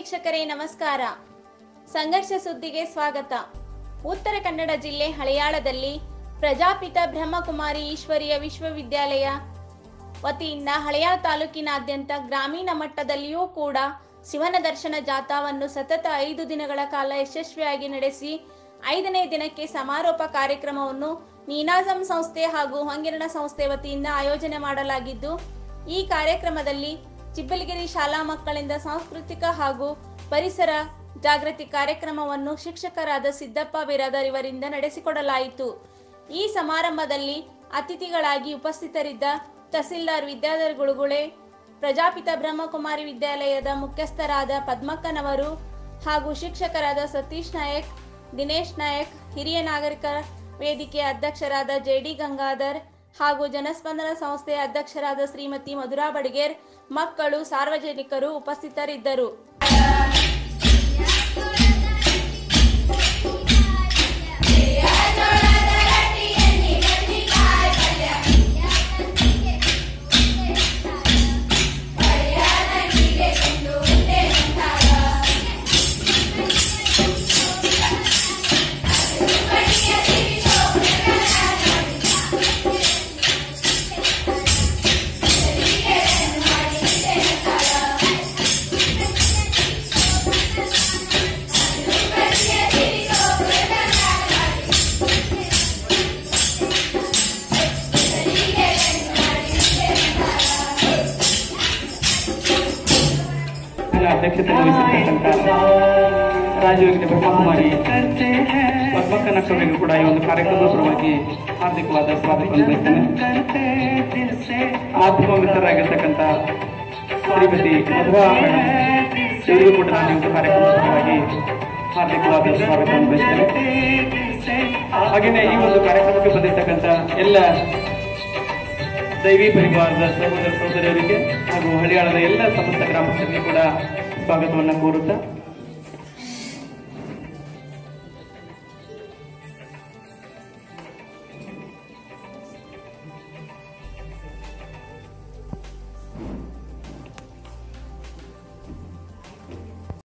ವೀಕ್ಷಕರೇ ನಮಸ್ಕಾರ ಸಂಘರ್ಷ ಸುದ್ದಿಗೆ ಸ್ವಾಗತ ಉತ್ತರ ಕನ್ನಡ ಜಿಲ್ಲೆ ಹಳೆಯಾಳದಲ್ಲಿ ಪ್ರಜಾಪಿತ ಬ್ರಹ್ಮಕುಮಾರಿ ಈಶ್ವರೀಯ ವಿಶ್ವವಿದ್ಯಾಲಯ ವತಿಯಿಂದ ಹಳೆಯಾಳ ತಾಲೂಕಿನಾದ್ಯಂತ ಗ್ರಾಮೀಣ ಮಟ್ಟದಲ್ಲಿಯೂ ಕೂಡ ಶಿವನ ದರ್ಶನ ಜಾಥಾವನ್ನು ಸತತ ಐದು ದಿನಗಳ ಕಾಲ ಯಶಸ್ವಿಯಾಗಿ ನಡೆಸಿ ಐದನೇ ದಿನಕ್ಕೆ ಸಮಾರೋಪ ಕಾರ್ಯಕ್ರಮವನ್ನು ನೀನಾಜಂ ಸಂಸ್ಥೆ ಹಾಗೂ ಹೊಂಗಿರಣ ಸಂಸ್ಥೆ ವತಿಯಿಂದ ಆಯೋಜನೆ ಮಾಡಲಾಗಿದ್ದು ಈ ಕಾರ್ಯಕ್ರಮದಲ್ಲಿ ಚಿಬ್ಬಲಗಿರಿ ಶಾಲಾ ಮಕ್ಕಳಿಂದ ಸಾಂಸ್ಕೃತಿಕ ಹಾಗೂ ಪರಿಸರ ಜಾಗೃತಿ ಕಾರ್ಯಕ್ರಮವನ್ನು ಶಿಕ್ಷಕರಾದ ಸಿದ್ದಪ್ಪ ಬಿರಾದರ್ ಇವರಿಂದ ನಡೆಸಿಕೊಡಲಾಯಿತು ಈ ಸಮಾರಂಭದಲ್ಲಿ ಅತಿಥಿಗಳಾಗಿ ಉಪಸ್ಥಿತರಿದ್ದ ತಹಸೀಲ್ದಾರ್ ವಿದ್ಯಾಧರ್ ಗುಳುಗುಳೆ ಪ್ರಜಾಪಿತ ಬ್ರಹ್ಮಕುಮಾರಿ ವಿದ್ಯಾಲಯದ ಮುಖ್ಯಸ್ಥರಾದ ಪದ್ಮಕ್ಕನವರು ಹಾಗೂ ಶಿಕ್ಷಕರಾದ ಸತೀಶ್ ನಾಯಕ್ ದಿನೇಶ್ ನಾಯಕ್ ಹಿರಿಯ ನಾಗರಿಕ ವೇದಿಕೆಯ ಅಧ್ಯಕ್ಷರಾದ ಜೆ ಡಿ ಗಂಗಾಧರ್ ಹಾಗೂ ಜನಸ್ಪಂದನ ಸಂಸ್ಥೆಯ ಅಧ್ಯಕ್ಷರಾದ ಶ್ರೀಮತಿ ಮಧುರಾ ಬಡಿಗೇರ್ ಮಕ್ಕಳು ಸಾರ್ವಜನಿಕರು ಉಪಸ್ಥಿತರಿದ್ದರು ಇದರ ಅಧ್ಯಕ್ಷತೆ ವಹಿಸಿರ್ತಕ್ಕಂಥ ರಾಜಯೋಗಿತ ಬ್ರಹ್ಮಕುಮಾರಿ ಪದ್ಮಕ್ಕನಕ್ಕವರಿಗೂ ಕೂಡ ಈ ಒಂದು ಕಾರ್ಯಕ್ರಮದ ಪರವಾಗಿ ಹಾರ್ದಿಕವಾದ ಸ್ವಾಗತವನ್ನು ಬಯಸ್ತೇನೆ ಮಾಧ್ಯಮ ಮಿತ್ರರಾಗಿರ್ತಕ್ಕಂಥ ಶ್ರೀಮತಿ ಮಧುರಾ ಮೇಡಮ್ ಇವರಿಗೂ ಕೂಡ ನಾನು ಈ ಒಂದು ಕಾರ್ಯಕ್ರಮದ ಪರವಾಗಿ ಹಾರ್ದಿಕವಾದ ಸ್ವಾಗತವನ್ನು ಬಯಸ್ತೇನೆ ಹಾಗೆಯೇ ಈ ಒಂದು ಕಾರ್ಯಕ್ರಮಕ್ಕೆ ಬಂದಿರತಕ್ಕಂಥ ಎಲ್ಲ ದೈವಿ ಪರಿವಾರದ ಸಹೋದರ ಸಹೋದರಿಯರಿಗೆ ಹಾಗೂ ಹಳಿಯಾಳದ ಎಲ್ಲ ಸಮಸ್ತ ಗ್ರಾಮಸ್ಥರಿಗೆ ಕೂಡ ಸ್ವಾಗತವನ್ನು ಕೋರುತ್ತಾ